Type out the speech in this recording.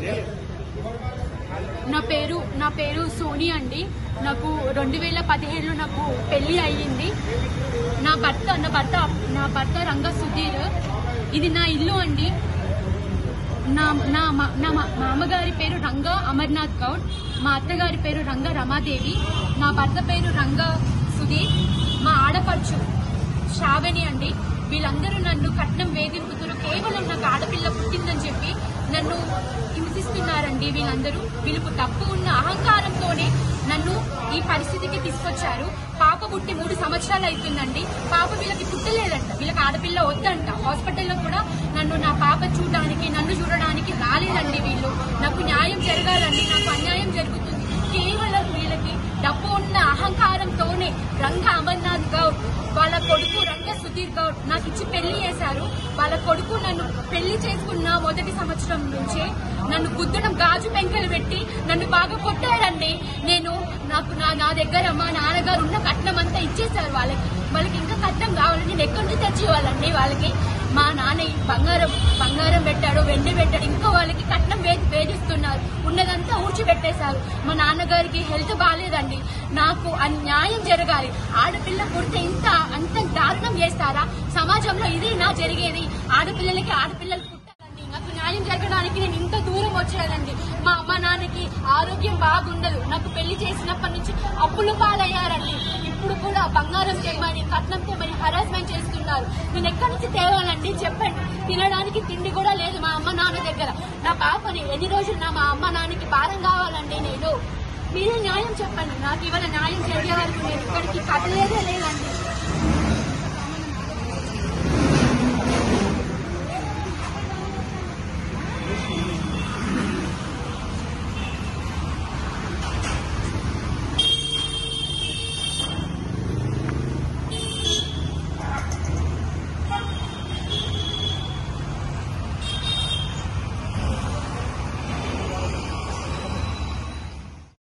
నా పేరు నా పేరు సోని అండి నాకు రెండు వేల పదిహేడులో నాకు పెళ్లి అయ్యింది నా భర్త నా భర్త నా భర్త రంగ సుధీర్ ఇది నా ఇల్లు అండి నా నా మా- నా మా- మా అమ్మగారి పేరు రంగ అమర్నాథ్ గౌడ్ మా అత్తగారి పేరు రంగ రమాదేవి నా భర్త పేరు రంగ సుధీర్ మా ఆడపడుచు శ్రావణి అండి వీళ్ళందరూ నన్ను కట్నం వేధింపుతున్నారు కేవలం నాకు ఆడపిల్ల పుట్టిందని చెప్పి నన్ను హింసిస్తున్నారండి వీళ్ళందరూ వీళ్ళకు తప్పు ఉన్న అహంకారంతోనే నన్ను ఈ పరిస్థితికి తీసుకొచ్చారు పాప పుట్టి మూడు సంవత్సరాలు అవుతుందండి పాప వీళ్ళకి పుట్టలేదంట వీళ్ళకి ఆడపిల్ల వద్దంట హాస్పిటల్లో కూడా నన్ను నా పాప చూడడానికి నన్ను చూడడానికి రాలేదండి వీళ్ళు నాకు న్యాయం జరగాలండి నాకు అన్యాయం జరుగుతుంది కేవలం వీళ్ళకి డబ్బు ఉన్న అహంకారంతోనే రంగ అమర్నాథ్ గౌడ్ వాళ్ళ కొడుకు రంగ సుధీర్ గౌడ్ నాకు ఇచ్చి పెళ్లి చేశారు వాళ్ళ కొడుకు నన్ను పెళ్లి చేసుకున్న మొదటి సంవత్సరం నుంచే నన్ను గుద్దడం గాజు పెంకలు పెట్టి నన్ను బాగా కొట్టారండి నేను నాకు నా నా దగ్గర మా నాన్నగారు ఉన్న కట్నం అంతా ఇచ్చేశారు వాళ్ళకి వాళ్ళకి ఇంకా కట్నం కావాలి నేను ఎక్కడి నుంచి తెచ్చి ఇవ్వాలండి వాళ్ళకి మా నాన్న ఈ బంగారం బంగారం పెట్టాడు వెండి పెట్టాడు ఇంకా వాళ్ళకి కట్నం వేది వేధిస్తున్నారు ఉన్నదంతా ఊడ్చి పెట్టేశారు మా నాన్నగారికి హెల్త్ బాగాలేదండి నాకు అన్యాయం జరగాలి ఆడపిల్ల పుడితే ఇంత అంత దారుణం చేస్తారా సమాజంలో ఇదేనా జరిగేది ఆడపిల్లలకి ఆడపిల్లలు పుట్టాలండి నాకు న్యాయం జరగడానికి నేను ఇంత దూరం వచ్చానండి మా అమ్మ నాన్నకి ఆరోగ్యం బాగుండదు నాకు పెళ్లి చేసినప్పటి నుంచి అప్పులు పాలయ్యారండి ఇప్పుడు కూడా బంగారం చేయమని కట్నం చేయమని హరాస్మెంట్ చేస్తున్నారు నేను ఎక్కడి నుంచి తేవాలండి చెప్పండి తినడానికి తిండి కూడా లేదు మా అమ్మ నాన్న దగ్గర నా పాపని ఎన్ని రోజులు నా మా అమ్మ నాన్నకి భారం కావాలండి నేను మీరే న్యాయం చెప్పండి నాకు ఇవాళ న్యాయం జరిగే వరకు నేను ఇక్కడికి కదలేదే లేదండి